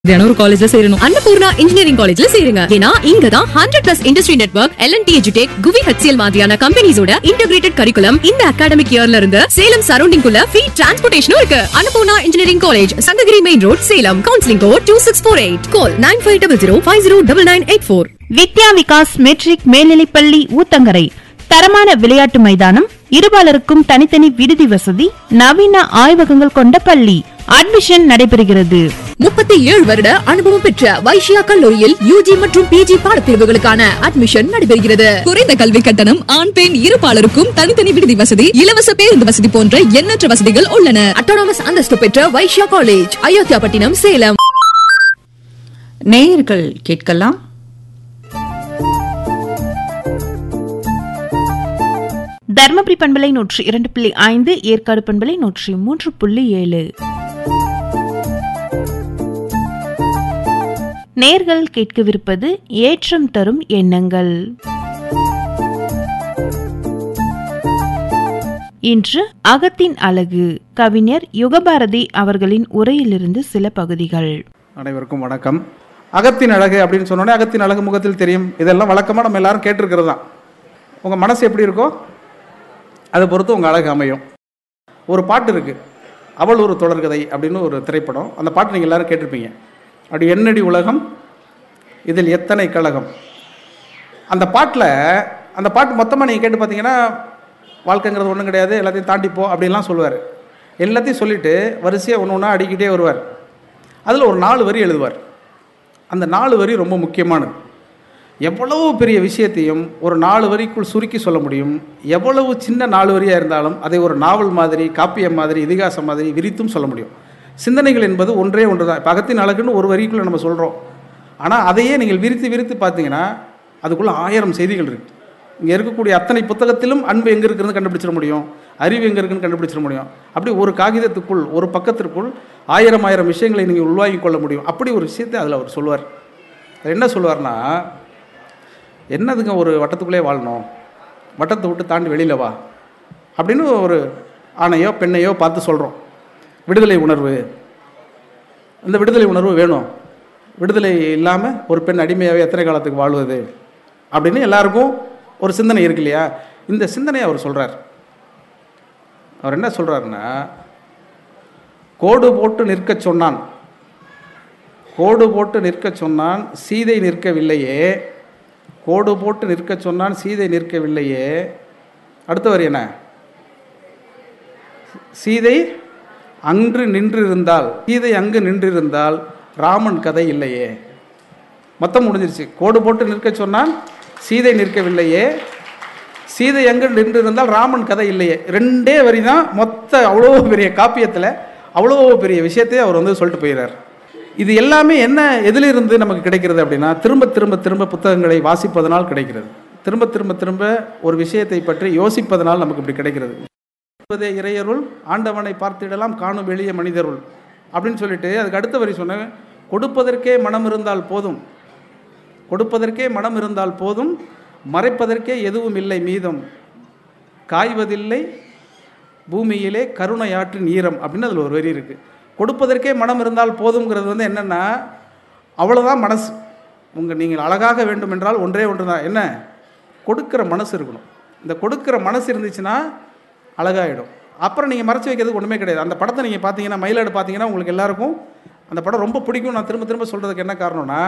தினம் ஒரு காலேஜ்ல சேரணும் அன்னபூர்ணா இன்ஜினியரிங் காலேஜ்ல சேருங்க ஏன்னா இங்க தான் hundred plus industry network LNT எஜுடெக் குவி ஹெச்சிஎல் மாதிரியான கம்பெனிஸோட இன்டகிரேட்டட் கரிக்குலம் இந்த அகாடமிக் இயர்ல இருந்து சேலம் சரௌண்டிங் குள்ள ஃப்ரீ டிரான்ஸ்போர்டேஷனும் இருக்கு Annapoorna engineering college Sankagiri main road Salem counselling code two six four eight call nine five double zero five zero double nine eight four Vidya Vikas matric மேல்நிலைப்பள்ளி ஊத்தங்கரை தரமான விளையாட்டு மைதானம் இருபாலருக்கும் தனித்தனி விடுதி வசதி நவீன ஆய்வகங்கள் கொண்ட பள்ளி அட்மிஷன் நடைபெறுகிறது முப்பத்தி ஏழு வருட அனுபவம் பெற்ற வைஷ்யா கல்லூரியில் யூஜி மற்றும் பிஜி பாடப்பிரிவுகளுக்கான அட்மிஷன் நடைபெறுகிறது குறைந்த கல்வி கட்டணம் ஆண் பெண் இருபாலருக்கும் தனித்தனி விடுதி வசதி இலவச பேருந்து வசதி போன்ற எண்ணற்ற வசதிகள் உள்ளன அட்டானமஸ் அந்தஸ்து பெற்ற வைஷ்யா காலேஜ் அயோத்தியாபட்டினம் சேலம் நேயர்கள் கேட்கலாம் தர்மபுரி பண்பலை நூற்றி இரண்டு புள்ளி ஐந்து ஏற்காடு பண்பலை நூற்றி மூன்று புள்ளி ஏழு நேர்கள் கேட்கவிருப்பது ஏற்றம் தரும் எண்ணங்கள் இன்று அகத்தின் அழகு கவிஞர் யுகபாரதி அவர்களின் உரையிலிருந்து சில பகுதிகள் அனைவருக்கும் வணக்கம் அகத்தின் அழகு அப்படின்னு சொன்னோடனே அகத்தின் அழகு முகத்தில் தெரியும் இதெல்லாம் வழக்கமாக நம்ம எல்லாரும் கேட்டிருக்கிறது தான் உங்கள் மனசு எப்படி இருக்கோ அதை பொறுத்து உங்கள் அழகு அமையும் ஒரு பாட்டு இருக்குது அவள் ஒரு தொடர்கதை அப்படின்னு ஒரு திரைப்படம் அந்த பாட்டு நீங்கள் எல்லாரும் கேட்டிருப்பீங்க அப்படி என்னடி உலகம் இதில் எத்தனை கழகம் அந்த பாட்டில் அந்த பாட்டு மொத்தமாக நீங்கள் கேட்டு பார்த்தீங்கன்னா வாழ்க்கைங்கிறது ஒன்றும் கிடையாது எல்லாத்தையும் தாண்டிப்போ அப்படின்லாம் சொல்லுவார் எல்லாத்தையும் சொல்லிவிட்டு வரிசையாக ஒன்று ஒன்றா அடிக்கிட்டே வருவார் அதில் ஒரு நாலு வரி எழுதுவார் அந்த நாலு வரி ரொம்ப முக்கியமானது எவ்வளவு பெரிய விஷயத்தையும் ஒரு நாலு வரிக்குள் சுருக்கி சொல்ல முடியும் எவ்வளவு சின்ன நாலு வரியாக இருந்தாலும் அதை ஒரு நாவல் மாதிரி காப்பியம் மாதிரி இதிகாசம் மாதிரி விரித்தும் சொல்ல முடியும் சிந்தனைகள் என்பது ஒன்றே ஒன்று தான் இப்போ அகத்தின் அழகுன்னு ஒரு வரிக்குள்ளே நம்ம சொல்கிறோம் ஆனால் அதையே நீங்கள் விரித்து விரித்து பார்த்தீங்கன்னா அதுக்குள்ளே ஆயிரம் செய்திகள் இருக்குது இங்கே இருக்கக்கூடிய அத்தனை புத்தகத்திலும் அன்பு எங்கே இருக்குன்னு கண்டுபிடிச்சிட முடியும் அறிவு எங்கே இருக்குன்னு கண்டுபிடிச்சிட முடியும் அப்படி ஒரு காகிதத்துக்குள் ஒரு பக்கத்திற்குள் ஆயிரம் ஆயிரம் விஷயங்களை நீங்கள் உள்வாங்கிக் கொள்ள முடியும் அப்படி ஒரு விஷயத்தை அதில் அவர் சொல்லுவார் அவர் என்ன சொல்லுவார்னா என்னதுங்க ஒரு வட்டத்துக்குள்ளே வாழணும் வட்டத்தை விட்டு தாண்டி வெளியில் வா அப்படின்னு ஒரு ஆணையோ பெண்ணையோ பார்த்து சொல்கிறோம் விடுதலை உணர்வு இந்த விடுதலை உணர்வு வேணும் விடுதலை இல்லாமல் ஒரு பெண் அடிமையாகவே எத்தனை காலத்துக்கு வாழ்வது அப்படின்னு எல்லாருக்கும் ஒரு சிந்தனை இருக்கு இல்லையா இந்த சிந்தனையை அவர் சொல்கிறார் அவர் என்ன சொல்கிறாருன்னா கோடு போட்டு நிற்கச் சொன்னான் கோடு போட்டு நிற்கச் சொன்னான் சீதை நிற்கவில்லையே கோடு போட்டு நிற்கச் சொன்னான் சீதை நிற்கவில்லையே அடுத்த வரி என்ன சீதை அன்று நின்றிருந்தால் சீதை அங்கு நின்றிருந்தால் ராமன் கதை இல்லையே மொத்தம் முடிஞ்சிருச்சு கோடு போட்டு நிற்கச் சொன்னான் சீதை நிற்கவில்லையே சீதை எங்கு நின்றிருந்தால் ராமன் கதை இல்லையே ரெண்டே வரி தான் மொத்த அவ்வளோ பெரிய காப்பியத்தில் அவ்வளோ பெரிய விஷயத்தையே அவர் வந்து சொல்லிட்டு போயிடுறார் இது எல்லாமே என்ன எதிலிருந்து நமக்கு கிடைக்கிறது அப்படின்னா திரும்ப திரும்ப திரும்ப புத்தகங்களை வாசிப்பதனால் கிடைக்கிறது திரும்ப திரும்ப திரும்ப ஒரு விஷயத்தை பற்றி யோசிப்பதனால் நமக்கு இப்படி கிடைக்கிறது கொடுப்பதே இறையருள் ஆண்டவனை பார்த்திடலாம் காணும் எளிய மனிதருள் அப்படின்னு சொல்லிட்டு அதுக்கு அடுத்த வரி சொன்னேன் கொடுப்பதற்கே மனம் இருந்தால் போதும் கொடுப்பதற்கே மனம் இருந்தால் போதும் மறைப்பதற்கே எதுவும் இல்லை மீதம் காய்வதில்லை பூமியிலே கருணையாற்றின் ஈரம் அப்படின்னு அதில் ஒரு வரி இருக்குது கொடுப்பதற்கே மனம் இருந்தால் போதுங்கிறது வந்து என்னென்னா அவ்வளோதான் மனசு உங்கள் நீங்கள் அழகாக வேண்டும் என்றால் ஒன்றே ஒன்று தான் என்ன கொடுக்குற மனசு இருக்கணும் இந்த கொடுக்குற மனசு இருந்துச்சுன்னா அழகாயிடும் அப்புறம் நீங்கள் மறைச்சி வைக்கிறதுக்கு ஒன்றுமே கிடையாது அந்த படத்தை நீங்கள் பார்த்தீங்கன்னா மயிலாடு பார்த்தீங்கன்னா உங்களுக்கு எல்லாருக்கும் அந்த படம் ரொம்ப பிடிக்கும் நான் திரும்ப திரும்ப சொல்கிறதுக்கு என்ன காரணம்னா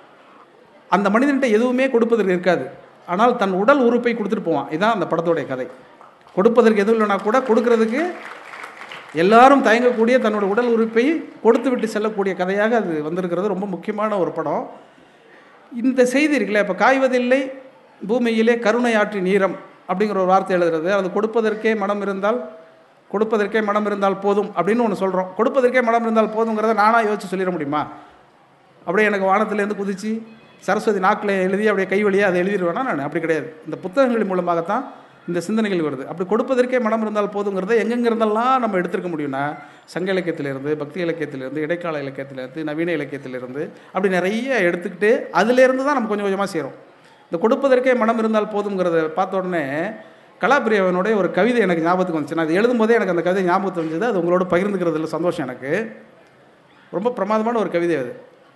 அந்த மனிதன்கிட்ட எதுவுமே கொடுப்பதற்கு இருக்காது ஆனால் தன் உடல் உறுப்பை கொடுத்துட்டு போவான் இதுதான் அந்த படத்தோடைய கதை கொடுப்பதற்கு எதுவும் இல்லைனா கூட கொடுக்கறதுக்கு எல்லாரும் தயங்கக்கூடிய தன்னோட உடல் உறுப்பை கொடுத்து விட்டு செல்லக்கூடிய கதையாக அது வந்திருக்கிறது ரொம்ப முக்கியமான ஒரு படம் இந்த செய்தி இருக்குல்ல இப்போ காய்வதில்லை பூமியிலே கருணை ஆற்றி நீரம் அப்படிங்கிற ஒரு வார்த்தை எழுதுறது அது கொடுப்பதற்கே மனம் இருந்தால் கொடுப்பதற்கே மனம் இருந்தால் போதும் அப்படின்னு ஒன்று சொல்கிறோம் கொடுப்பதற்கே மனம் இருந்தால் போதுங்கிறத நானாக யோசிச்சு சொல்லிட முடியுமா அப்படியே எனக்கு வானத்திலேருந்து குதிச்சு சரஸ்வதி நாக்கில் எழுதி அப்படியே கை வழியாக அதை எழுதிடுவேனா நான் அப்படி கிடையாது இந்த புத்தகங்கள் மூலமாகத்தான் இந்த சிந்தனைகள் வருது அப்படி கொடுப்பதற்கே மனம் இருந்தால் போதுங்கிறத எங்கெங்க இருந்தெல்லாம் நம்ம எடுத்திருக்க முடியும்னா சங்க இலக்கியத்திலிருந்து பக்தி இலக்கியத்திலிருந்து இடைக்கால இலக்கியத்திலிருந்து நவீன இலக்கியத்திலிருந்து அப்படி நிறைய எடுத்துக்கிட்டு அதிலேருந்து தான் நம்ம கொஞ்சம் கொஞ்சமாக செய்கிறோம் இந்த கொடுப்பதற்கே மனம் இருந்தால் போதுங்கிறத பார்த்த உடனே கலாபிரியவனுடைய ஒரு கவிதை எனக்கு ஞாபகத்துக்கு வந்துச்சு நான் அது எழுதும்போதே எனக்கு அந்த கவிதை ஞாபகத்துக்கு வந்தது அது உங்களோட பகிர்ந்துக்கிறதுல சந்தோஷம் எனக்கு ரொம்ப பிரமாதமான ஒரு கவிதை அது